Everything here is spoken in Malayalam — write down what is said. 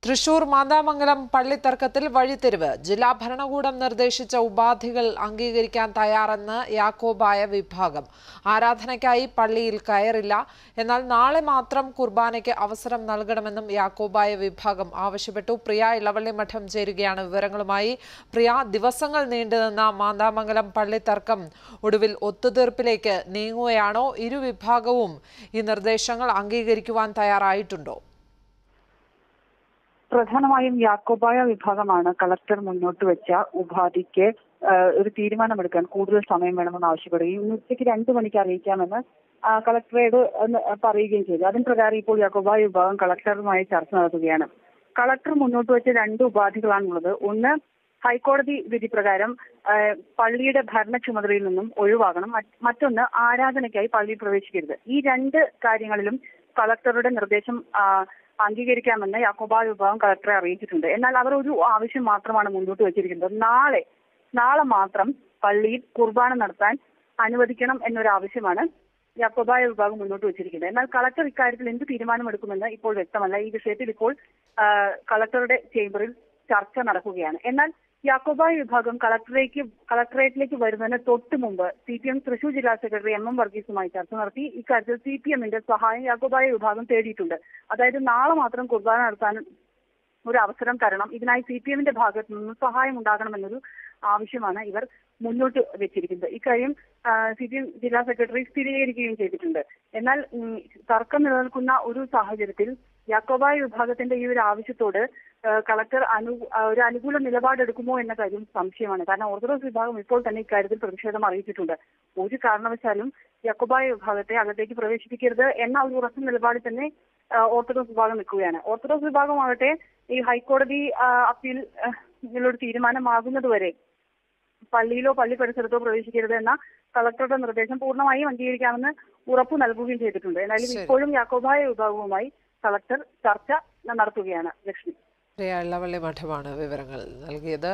തൃശൂർ മാന്താമംഗലം പള്ളിത്തർക്കത്തിൽ വഴിത്തിരിവ് ജില്ലാ ഭരണകൂടം നിർദ്ദേശിച്ച ഉപാധികൾ അംഗീകരിക്കാൻ തയ്യാറെന്ന് യാക്കോബായ വിഭാഗം ആരാധനയ്ക്കായി പള്ളിയിൽ കയറില്ല എന്നാൽ നാളെ മാത്രം കുർബാനയ്ക്ക് അവസരം നൽകണമെന്നും യാക്കോബായ വിഭാഗം ആവശ്യപ്പെട്ടു പ്രിയ ഇളവള്ളി മഠം ചേരുകയാണ് വിവരങ്ങളുമായി പ്രിയ ദിവസങ്ങൾ നീണ്ടുനിന്ന മാന്താമംഗലം പള്ളിത്തർക്കം ഒടുവിൽ ഒത്തുതീർപ്പിലേക്ക് നീങ്ങുകയാണോ ഇരു വിഭാഗവും ഈ നിർദ്ദേശങ്ങൾ അംഗീകരിക്കുവാൻ തയ്യാറായിട്ടുണ്ടോ പ്രധാനമായും യാക്കോബായ വിഭാഗമാണ് കളക്ടർ മുന്നോട്ട് വെച്ച ഉപാധിക്ക് ആഹ്, ഒരു തീരുമാനമെടുക്കാൻ കൂടുതൽ സമയം വേണമെന്ന് ആവശ്യപ്പെടുകയും ഇന്ന് ഉച്ചയ്ക്ക് രണ്ടു മണിക്ക് അറിയിക്കാമെന്ന് ആഹ്, കളക്ടറേട് ഒന്ന് പറയുകയും ചെയ്തു അതിന് പ്രകാരം ഇപ്പോൾ യാക്കോബായ വിഭാഗം കളക്ടറുമായി ചർച്ച നടത്തുകയാണ് കളക്ടർ മുന്നോട്ട് വെച്ച രണ്ട് ഉപാധികളാണുള്ളത് ഒന്ന് ഹൈക്കോടതി വിധി പ്രകാരം ആഹ്, പള്ളിയുടെ ഭരണ ചുമതലയിൽ നിന്നും ഒഴിവാകണം മറ്റ് മറ്റൊന്ന് ആരാധനയ്ക്കായി പള്ളിയിൽ പ്രവേശിക്കരുത് ഈ രണ്ട് കാര്യങ്ങളിലും കളക്ടറുടെ നിർദ്ദേശം ആഹ്, അംഗീകരിക്കാമെന്ന് യാക്കോബായ വിഭാഗം കളക്ടറെ അറിയിച്ചിട്ടുണ്ട് എന്നാൽ അവർ ഒരു ആവശ്യം മാത്രമാണ് മുന്നോട്ട് വെച്ചിരിക്കുന്നത് നാളെ നാളെ മാത്രം പള്ളിയിൽ കുർബാന നടത്താൻ അനുവദിക്കണം എന്നൊരു ആവശ്യമാണ് യാക്കോബായ വിഭാഗം മുന്നോട്ട് വെച്ചിരിക്കുന്നത് എന്നാൽ കളക്ടർ ഇക്കാര്യത്തിൽ എന്ത് തീരുമാനമെടുക്കുമെന്ന് ഇപ്പോൾ വ്യക്തമല്ല ഈ വിഷയത്തിൽ ഇപ്പോൾ ആ, കളക്ടറുടെ ചേംബറിൽ ചർച്ച നടക്കുകയാണ് എന്നാൽ യാക്കോബായ വിഭാഗം കളക്ടറേക്ക് കളക്ടറേറ്റിലേക്ക് വരുന്നതിന് തൊട്ട് മുമ്പ് സി പി എം തൃശൂർ ജില്ലാ സെക്രട്ടറി എം എം വർഗീസുമായി ചർച്ച നടത്തി ഇക്കാര്യത്തിൽ സി പി എമ്മിന്റെ സഹായം യാക്കോബായ വിഭാഗം തേടിയിട്ടുണ്ട് അതായത് നാളെ മാത്രം കുർബാന നടത്താൻ ഒരു അവസരം തരണം ഇതിനായി സി പി എമ്മിന്റെ ഭാഗത്ത് നിന്ന് സഹായം ഉണ്ടാകണമെന്നൊരു ആവശ്യമാണ് ഇവർ മുന്നോട്ട് വെച്ചിരിക്കുന്നത് ഇക്കാര്യം സി പി എം ജില്ലാ സെക്രട്ടറി സ്ഥിരീകരിക്കുകയും ചെയ്തിട്ടുണ്ട് എന്നാൽ ഉം, തർക്കം നിലനിൽക്കുന്ന ഒരു സാഹചര്യത്തിൽ യാക്കോബായ വിഭാഗത്തിന്റെ ഈ ഒരു ആവശ്യത്തോട് ആ, കളക്ടർ അനു ആ, ഒരു അനുകൂല നിലപാടെടുക്കുമോ എന്ന കാര്യം സംശയമാണ് കാരണം ഓർത്തഡോക്സ് വിഭാഗം ഇപ്പോൾ തന്നെ ഇക്കാര്യത്തിൽ പ്രതിഷേധം അറിയിച്ചിട്ടുണ്ട് ഒരു കാരണവശാലും യാക്കോബായ വിഭാഗത്തെ അകത്തേക്ക് പ്രവേശിപ്പിക്കരുത് എന്ന ഒരു ഉറച്ച നിലപാടിൽ തന്നെ ആ, ഓർത്തഡോക്സ് വിഭാഗം നിൽക്കുകയാണ് ഓർത്തഡോക്സ് വിഭാഗമാകട്ടെ ഈ ഹൈക്കോടതി ആ, അപ്പീൽ ആ, ഇതിലൊരു തീരുമാനമാകുന്നതുവരെ പള്ളിയിലോ പള്ളി പരിസരത്തോ പ്രവേശിക്കരുത് എന്ന കളക്ടറുടെ നിർദ്ദേശം പൂർണ്ണമായും അംഗീകരിക്കാമെന്ന് ഉറപ്പു നൽകുകയും ചെയ്തിട്ടുണ്ട് എന്നാലും ശരി. ഇപ്പോഴും യാക്കോബായ വിഭാഗവുമായി കളക്ടർ ചർച്ച നടത്തുകയാണ് ലക്ഷ്മി പ്രിയ ഇളവള്ളി മഠമാണ് വിവരങ്ങൾ നൽകിയത്